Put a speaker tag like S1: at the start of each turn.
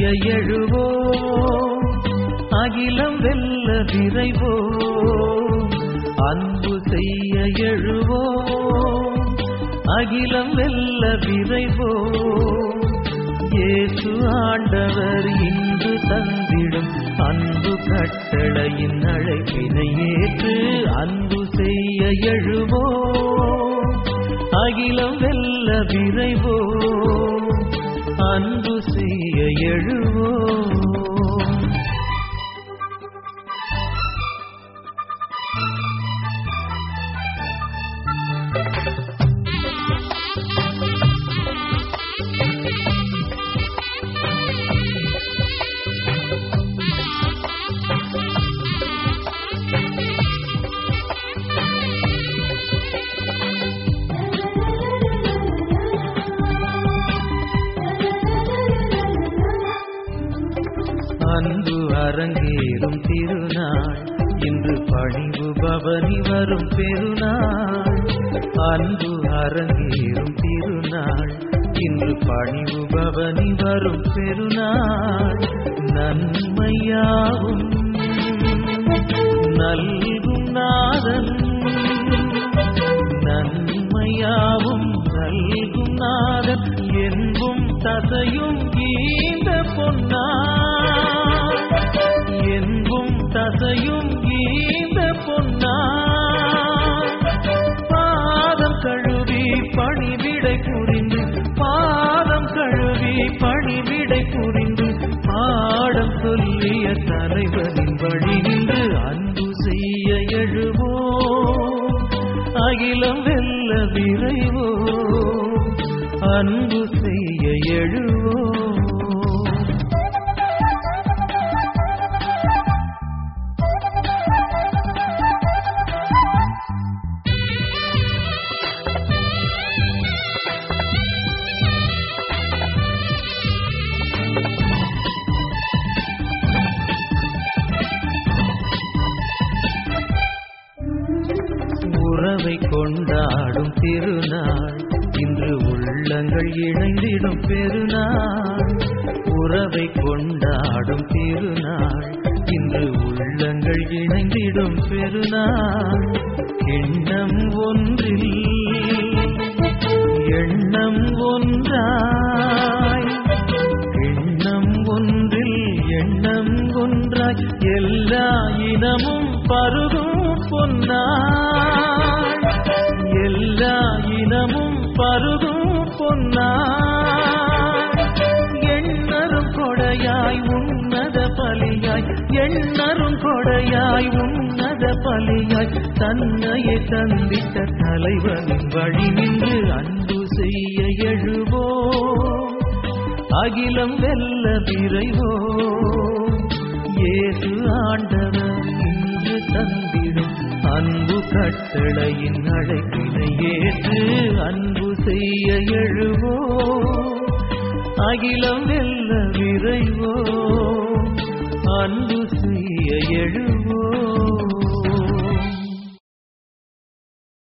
S1: எழுவோ அகிலம் வெல்ல விரைவோ அன்பு செய்ய எழுவோ அகிலம் வெல்ல விரைவோ இயேசு ஆண்டவர் இன்று தந்திடும் அன்பு கட்டளையின் அழைப்பினை ஏற்று அன்பு செய்ய எழுவோ அகிலம் வெல்ல விரைவோ அன்பு செய்ய எழுவோ அன்பு அரங்கேறும் திருநாள் இன்று பணிவு பவனி வரும் பெருநாள் அன்பு அரங்கேறும் திருநாள் இன்று பணிவு பவனி வரும் பெருநாள் நன்மையாவும் நல்கும் நாதன் நன்மையாவும் நல்கும் நாதன் என்பும் தசையும் கீந்த பொன்னா என்பும் தசையும் கீந்த பொன்னா பாதம் கழுவி பணிவிடை புரிந்து பாதம் கழுவி பணிவிடை புரிந்து பாடம் சொல்லிய தலைவரின் வழி நின்று அன்பு செய்ய எழுவோ அகிலம் வெல்ல விரைவோ அன்பு செய்ய எழுவோ உறவை கொண்டாடும் திருநாள் இன்று உள்ளங்கள் இணைந்திடும் பெருநாள் உறவை கொண்டாடும் திருநாள் இன்று உள்ளங்கள் இணைந்திடும் பெருநாள் எண்ணம் ஒன்றில் எண்ணம் ஒன்றாய் எண்ணம் ஒன்றில் எண்ணம் ஒன்றாய் எல்லா இனமும் பருகும் பொன்னாள் எல்லா இனமும் பருகும் பொன்னாள் எண்ணரும் கொடையாய் உன்னத பலியாய் எண்ணரும் கொடையாய் உன்னத பலியாய் தன்னையை தந்திட்ட தலைவனின் வழி நின்று அன்பு செய்ய எழுவோ அகிலம் வெல்ல விரைவோ இயேசு ஆண்டவர் இன்று தந்திடும் அன்பு கட்டளையின் அழைப்பினை ஏற்று அன்பு செய்ய எழுவோ அகிலம் வெல்ல விரைவோ அன்பு செய்ய எழுவோ